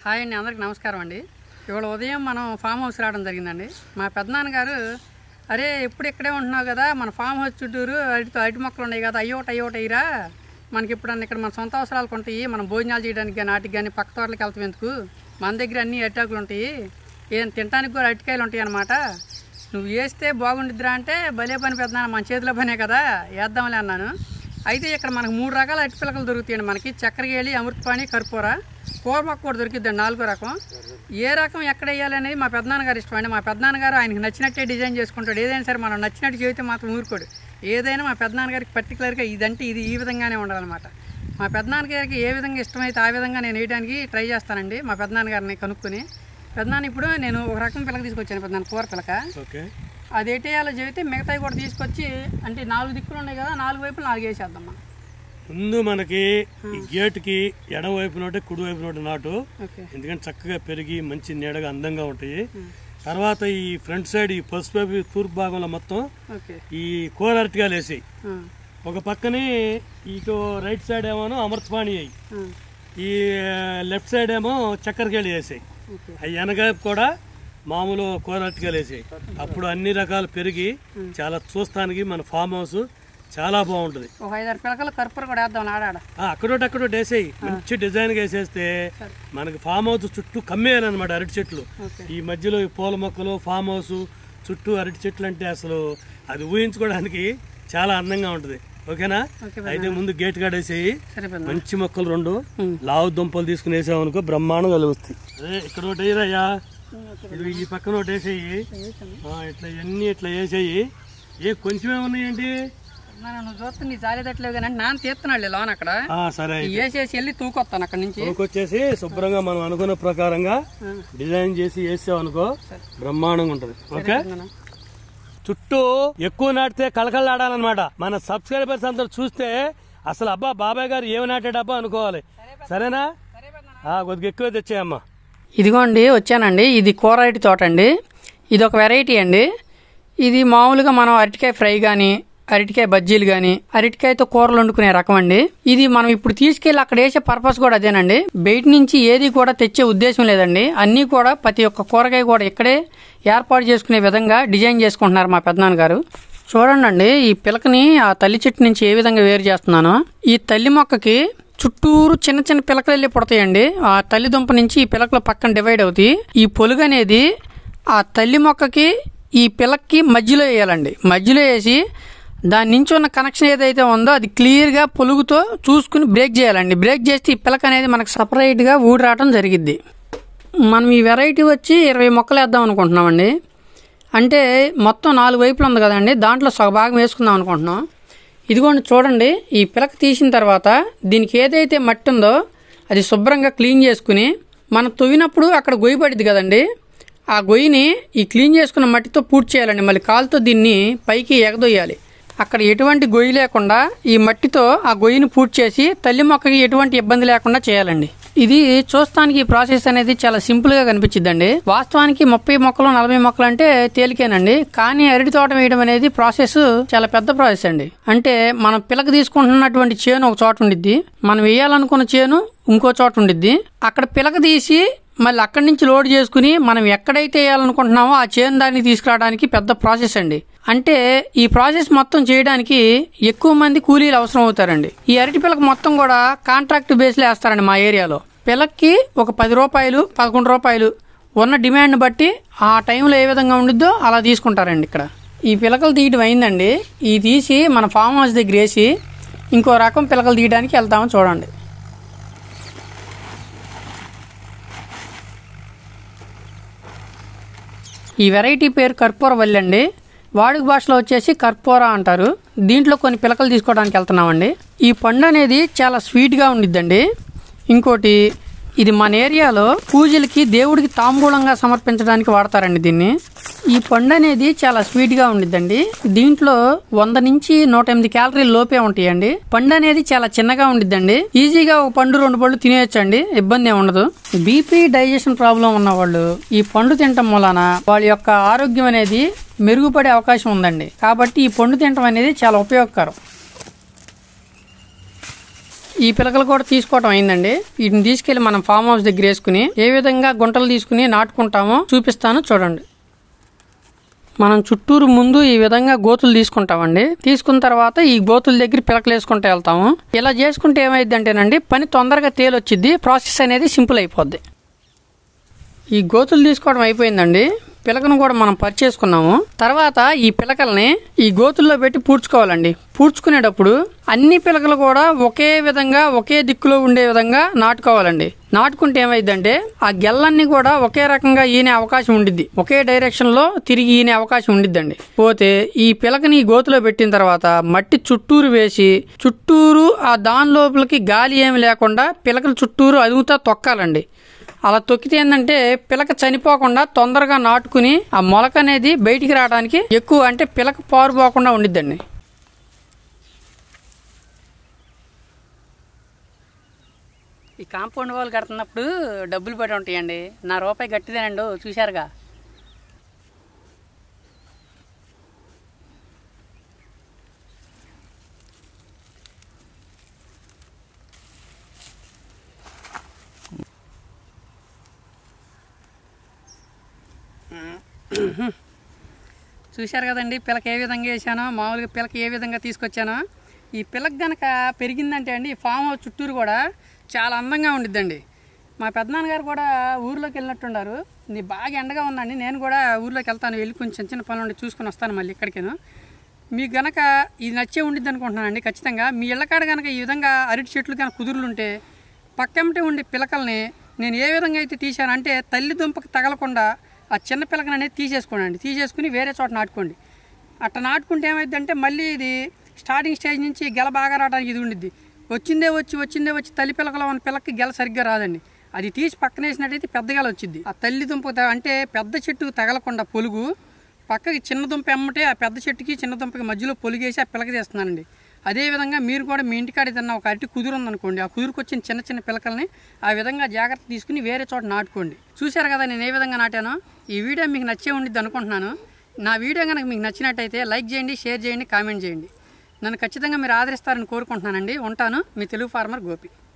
Hi అండి అందరికి నమస్కారం అండి ఇవాళ ఉదయం మనం ఫామ్ హౌస్ రావడం జరిగిందండి మా పెద్దనాన్నగారు అరే ఎప్పుడు ఇక్కడే ఉంటున్నావు కదా మన ఫామ్ హౌస్ చుట్టూరు అరటి అరటి మొక్కలు ఉన్నాయి కదా అయ్యోటి అయ్యోటి అయ్యిరా మనకి ఇప్పుడు ఇక్కడ మన సొంత అవసరాలకు ఉంటాయి మనం భోజనాలు చేయడానికి కానీ వాటికి కానీ పక్క తోటలకు వెళ్తాం ఎందుకు మన దగ్గర అన్ని అరిటాకులు ఉంటాయి ఏం తినడానికి కూడా అరటికాయలు ఉంటాయి అన్నమాట నువ్వు వేస్తే బాగుండిద్దిరా అంటే భలే పని పెద్దనాన్న మన చేతిలో పనే కదా వేద్దాంలే అన్నాను అయితే ఇక్కడ మనకు మూడు రకాల అరటి పిలకలు దొరుకుతాయండి మనకి చక్కెరగేళి అమృతపాణి కర్పూర కూర మొక్క కూడా దొరికిద్దండి నాలుగో రకం ఏ రకం ఎక్కడ వేయాలి అనేది మా పెద్దనాన్నగారు ఇష్టం అండి మా పెద్దనాన్నగారు ఆయనకి నచ్చినట్టే డిజైన్ చేసుకుంటాడు ఏదైనా సరే మనం నచ్చినట్టు చేస్తే మాత్రం ఊరుకోడు ఏదైనా మా పెద్దనాన్నగారికి పర్టికులర్గా ఇదంటే ఇది ఈ విధంగానే ఉండాలన్నమాట మా పెద్దనాన్నగారికి ఏ విధంగా ఇష్టమైతే ఆ విధంగా నేను వేయడానికి ట్రై చేస్తానండి మా పెద్దనాన్నగారిని కనుక్కొని పెద్దనాన్న ఇప్పుడు నేను ఒక రకం పిలక తీసుకొచ్చాను పెద్దనాన్న కూర పిలక ఓకే అది ఎట్టేయాలో చెబితే మిగతాయి కూడా తీసుకొచ్చి అంటే నాలుగు దిక్కులు ఉన్నాయి కదా నాలుగు వైపులు నాలుగు వేసేద్దామా ముందు మనకి ఈ గేటుకి ఎడం వైపు నోటి కుడి వైపు నోటి నాటు ఓకే ఎందుకంటే చక్కగా పెరిగి మంచి నీడగా అందంగా ఉంటాయి తర్వాత ఈ ఫ్రంట్ సైడ్ ఈ పసుపు వైపు తూర్పు భాగంలో మొత్తం ఓకే ఈ కూర అరటికాయలు వేసాయి ఆ, ఒక పక్కని ఇటు రైట్ సైడ్ ఏమో అమృతపాణి అయ్యి ఆ, ఈ లెఫ్ట్ సైడ్ ఏమో చక్కెరకాయలు వేసాయి ఓకే అవి వెనక కూడా మామూలు కూర అరటికాయలు వేసాయి అప్పుడు అన్ని రకాలు పెరిగి చాలా చూస్తానికి మన ఫామ్ హౌస్ చాలా బాగుంటుంది ఒక ఐదారు పిలకలు కర్పూర కూడా వేద్దాం ఆడాడ ఆ, అక్కడోటి అక్కడోటి వేసేయి మంచి డిజైన్ వేసేస్తే మనకి ఫామ్ హౌస్ చుట్టూ కమ్మేయాలన్నమాట అరటి చెట్లు ఓకే ఈ మధ్యలో ఈ పూల మొక్కలు ఫామ్ హౌస్ చుట్టూ అరటి చెట్లు అంటే అసలు అది ఊహించుకోవడానికి చాలా అందంగా ఉంటుంది ఓకేనా ఓకే అయితే ముందు గేట్ కాడ వేసేయి సరే పెద్ద మంచి మొక్కలు రెండు ఉమ్. లావు దుంపలు తీసుకుని వేసామనుకో బ్రహ్మాండం కలుగుతాయి అదే ఇక్కడ ఒకటి వేయరయ్యా ఇది ఈ పక్కన ఒకటి వేసేయి ఆ, ఇట్లా ఇవన్నీ ఇట్లా వేసేయి ఏ కొంచెమే ఉన్నాయండి మనం నువ్వు చూస్తే నీ జాలేదట్లేవు కానీ అంటే నాన్న తీస్తున్నాడు లోన్ అక్కడ ఆ, సరే ఈ వేసేసి వెళ్ళి తూకొస్తాను అక్కడ నుంచి వచ్చేసి శుభ్రంగా మనం అనుకున్న ప్రకారంగా ఆ, డిజైన్ చేసి వేసామనుకో సరే. బ్రహ్మాండంగా ఉంటది ఓకే పెద్దనాన్న. చుట్టూ ఎక్కువ నాటితే కళకళలాడాలన్నమాట మన సబ్స్క్రైబర్స్ అందరు చూస్తే అసలు అబ్బా బాబాయ్ గారు ఏమి నాటాడబ్బా అనుకోవాలి సరేనా సరే పెద్దనాన్న. ఆ, కొద్దిగా ఎక్కువ తెచ్చాయమ్మా ఇదిగోండి వచ్చానండి ఇది కూరటి తోట అండి ఇది ఒక వెరైటీ అండి ఇది మామూలుగా మనం అరటికాయ ఫ్రై కానీ అరటికాయ బజ్జీలు కానీ అరటికాయతో కూరలు వండుకునే రకం అండి ఇది మనం ఇప్పుడు తీసుకెళ్లి అక్కడ వేసే పర్పస్ కూడా అదేనండి బయట నుంచి ఏది కూడా తెచ్చే ఉద్దేశం లేదండి అన్నీ కూడా ప్రతి ఒక్క కూరగాయ కూడా ఇక్కడే ఏర్పాటు చేసుకునే విధంగా డిజైన్ చేసుకుంటున్నారు మా పెద్దనాన్న గారు చూడండి ఈ పిలకని ఆ తల్లి చెట్టు నుంచి ఏ విధంగా వేరు చేస్తున్నానో ఈ తల్లి మొక్కకి చుట్టూరు చిన్న చిన్న పిలకలు వెళ్ళి పుడతాయండి ఆ తల్లి దుంప నుంచి ఈ పిలకలు పక్కన డివైడ్ అవుతాయి ఈ పొలుగు అనేది ఆ తల్లి మొక్కకి ఈ పిలక్కి మధ్యలో వేయాలండి మధ్యలో వేసి దాని నుంచి ఉన్న కనెక్షన్ ఏదైతే ఉందో అది క్లియర్గా పొలుగుతో చూసుకుని బ్రేక్ చేయాలండి బ్రేక్ చేస్తే ఈ పిలక అనేది మనకు సపరేట్గా ఊడి రావడం జరిగిద్ది మనం ఈ వెరైటీ వచ్చి ఇరవై మొక్కలు వేద్దాం అనుకుంటున్నామండి అంటే మొత్తం నాలుగు వైపులు ఉంది కదండి దాంట్లో సగ భాగం వేసుకుందాం అనుకుంటున్నాం ఇదిగోండి చూడండి ఈ పిలక తీసిన తర్వాత దీనికి ఏదైతే మట్టి ఉందో అది శుభ్రంగా క్లీన్ చేసుకుని మనం తవ్వినప్పుడు అక్కడ గొయ్యి పడిద్ది కదండి ఆ గొయ్యిని ఈ క్లీన్ చేసుకున్న మట్టితో పూర్తి చేయాలండి మళ్ళీ కాలుతో దీన్ని పైకి ఎగదొయ్యాలి అక్కడ ఎటువంటి గొయ్యి లేకుండా ఈ మట్టితో ఆ గొయ్యిని పూర్తి చేసి తల్లి మొక్కకి ఎటువంటి ఇబ్బంది లేకుండా చేయాలండి ఇది చూస్తానికి ఈ ప్రాసెస్ అనేది చాలా సింపుల్ గా కనిపించిద్దండి వాస్తవానికి ముప్పై మొక్కలు నలభై మొక్కలు అంటే తేలికేనండి కానీ అరటి తోట వేయడం అనేది ప్రాసెస్ చాలా పెద్ద ప్రాసెస్ అండి అంటే మనం పిలక తీసుకుంటున్నటువంటి చేను ఒక చోట ఉండిద్ది మనం వేయాలనుకున్న చేను ఇంకో చోట ఉండిద్ది అక్కడ పిలక తీసి మళ్ళీ అక్కడి నుంచి లోడ్ చేసుకుని మనం ఎక్కడైతే వేయాలనుకుంటున్నామో ఆ చేను దాన్ని తీసుకురావడానికి పెద్ద ప్రాసెస్ అండి అంటే ఈ ప్రాసెస్ మొత్తం చేయడానికి ఎక్కువ మంది కూలీలు అవసరం అవుతారండి ఈ అరటి పిల్లకి మొత్తం కూడా కాంట్రాక్ట్ బేస్లో వేస్తారండి మా ఏరియాలో పిల్లకి ఒక పది రూపాయలు పదకొండు రూపాయలు ఉన్న డిమాండ్ బట్టి ఆ టైంలో ఏ విధంగా ఉండిద్దో అలా తీసుకుంటారండి ఇక్కడ ఈ పిలకలు తీయడం అయిందండి ఈ తీసి మన ఫామ్ హౌస్ దగ్గర వేసి ఇంకో రకం పిలకలు తీయడానికి వెళ్తామో చూడండి ఈ వెరైటీ పేరు కర్పూర వల్లి అండి వాడుక భాషలో వచ్చేసి కర్పూర అంటారు దీంట్లో కొన్ని పిలకలు తీసుకోవడానికి వెళ్తున్నామండి ఈ పండు అనేది చాలా స్వీట్గా ఉండిద్దండి ఇంకోటి ఇది మన ఏరియాలో పూజలకి దేవుడికి తాంబూలంగా సమర్పించడానికి వాడతారండి దీన్ని ఈ పండు అనేది చాలా స్వీట్గా ఉండిద్దండి దీంట్లో వంద నుంచి నూట ఎనిమిది క్యాలరీలు లోపే ఉంటాయండి పండు అనేది చాలా చిన్నగా ఉండిద్దండి ఈజీగా ఒక పండు రెండు పళ్ళు తినేయొచ్చండి ఇబ్బంది ఏమి ఉండదు బీపీ డైజెషన్ ప్రాబ్లం ఉన్న వాళ్ళు ఈ పండు తినటం వలన వాళ్ళ యొక్క ఆరోగ్యం అనేది మెరుగుపడే అవకాశం ఉందండి కాబట్టి ఈ పండు తినటం అనేది చాలా ఉపయోగకరం ఈ పిలకలు కూడా తీసుకోవటం అయిందండి వీటిని తీసుకెళ్లి మనం ఫామ్ హౌస్ దగ్గర వేసుకుని ఏ విధంగా గుంటలు తీసుకుని నాటుకుంటామో చూపిస్తాను చూడండి మనం చుట్టూరు ముందు ఈ విధంగా గోతులు తీసుకుంటామండి తీసుకున్న తర్వాత ఈ గోతుల దగ్గర పిలకలు వేసుకుంటూ వెళ్తాము ఇలా చేసుకుంటే ఏమైంది అంటేనండి పని తొందరగా తేలొచ్చిద్ది ప్రాసెస్ అనేది సింపుల్ అయిపోద్ది ఈ గోతులు తీసుకోవడం అయిపోయిందండి పిలకను కూడా మనం పరిచేసుకున్నాము తర్వాత ఈ పిలకల్ని ఈ గోతుల్లో పెట్టి పూడ్చుకోవాలండి పూడ్చుకునేటప్పుడు అన్ని పిలకలు కూడా ఒకే విధంగా ఒకే దిక్కులో ఉండే విధంగా నాటుకోవాలండి నాటుకుంటే ఏమైందంటే ఆ గెల్లన్నీ కూడా ఒకే రకంగా ఈనే అవకాశం ఉండిద్ది ఒకే డైరెక్షన్ లో తిరిగి ఈనే అవకాశం ఉండిద్దండి పోతే ఈ పిలకని ఈ గోతులో పెట్టిన తర్వాత మట్టి చుట్టూరు వేసి చుట్టూరు ఆ దాని లోపలికి గాలి ఏమి లేకుండా పిలకలు చుట్టూరు అదుగుతా తొక్కాలండి అలా తొక్కితే ఏంటంటే పిలక చనిపోకుండా తొందరగా నాటుకుని ఆ మొలక అనేది బయటికి రావడానికి ఎక్కువ అంటే పిలక పారుపోకుండా ఉండిద్దండి ఈ కాంపౌండ్ వాళ్ళు కడుతున్నప్పుడు డబ్బులు పడి ఉంటాయండి నా రూపాయి గట్టిదేనండి చూశారుగా చూశారు కదండి పిలక ఏ విధంగా వేసానో మామూలుగా పిలక ఏ విధంగా తీసుకొచ్చానో ఈ పిలక గనక పెరిగిందంటే అండి ఈ ఫామ్ హౌస్ చుట్టూరు కూడా చాలా అందంగా ఉండిద్దండి మా పెద్దనాన్నగారు కూడా ఊర్లోకి వెళ్ళినట్టున్నారు ఇది బాగా ఎండగా ఉందండి నేను కూడా ఊర్లోకి వెళ్తాను వెళ్ళి కొంచెం చిన్న చిన్న పనులు ఉండి చూసుకొని వస్తాను మళ్ళీ ఇక్కడికేను మీకు గనక ఇది నచ్చే ఉండిద్ది అనుకుంటున్నానండి ఖచ్చితంగా మీ ఇళ్ళకాడ గనక ఈ విధంగా అరటి చెట్లు కనుక కుదురులుంటే పక్కెంటే ఉండే పిలకల్ని నేను ఏ విధంగా అయితే తీశాను అంటే తల్లి దుంపకి తగలకుండా ఆ చిన్న పిలకను అనేది తీసేసుకోండి తీసేసుకుని వేరే చోట నాటుకోండి అట్లా నాటుకుంటే ఏమైందంటే మళ్ళీ ఇది స్టార్టింగ్ స్టేజ్ నుంచి గెల బాగా రావడానికి ఇది ఉండిద్ది వచ్చిందే వచ్చి వచ్చిందే వచ్చి తల్లి పిలకలో ఉన్న పిల్లకి గెల సరిగ్గా రాదండి అది తీసి పక్కన వేసినట్టయితే పెద్ద గెల వచ్చింది ఆ తల్లి దుంప త- అంటే పెద్ద చెట్టుకు తగలకుండా పొలుగు పక్కకి చిన్న దుంప ఎమ్మటే ఆ పెద్ద చెట్టుకి చిన్న దుంపకి మధ్యలో పొలిగేసి ఆ పిలక తీస్తున్నానండి అదేవిధంగా మీరు కూడా మీ ఇంటికాడ ఏదన్నా ఒక అరటి కుదురు ఉందనుకోండి ఆ కుదురుకు వచ్చిన చిన్న చిన్న పిలకల్ని ఆ విధంగా జాగ్రత్త తీసుకుని వేరే చోట నాటుకోండి చూశారు కదా నేను ఏ విధంగా నాటానో ఈ వీడియో మీకు నచ్చే ఉండిద్ది అనుకుంటున్నాను నా వీడియో కనుక మీకు నచ్చినట్టయితే లైక్ చేయండి షేర్ చేయండి కామెంట్ చేయండి నన్ను ఖచ్చితంగా మీరు ఆదరిస్తారని కోరుకుంటున్నానండి ఉంటాను మీ తెలుగు ఫార్మర్ గోపి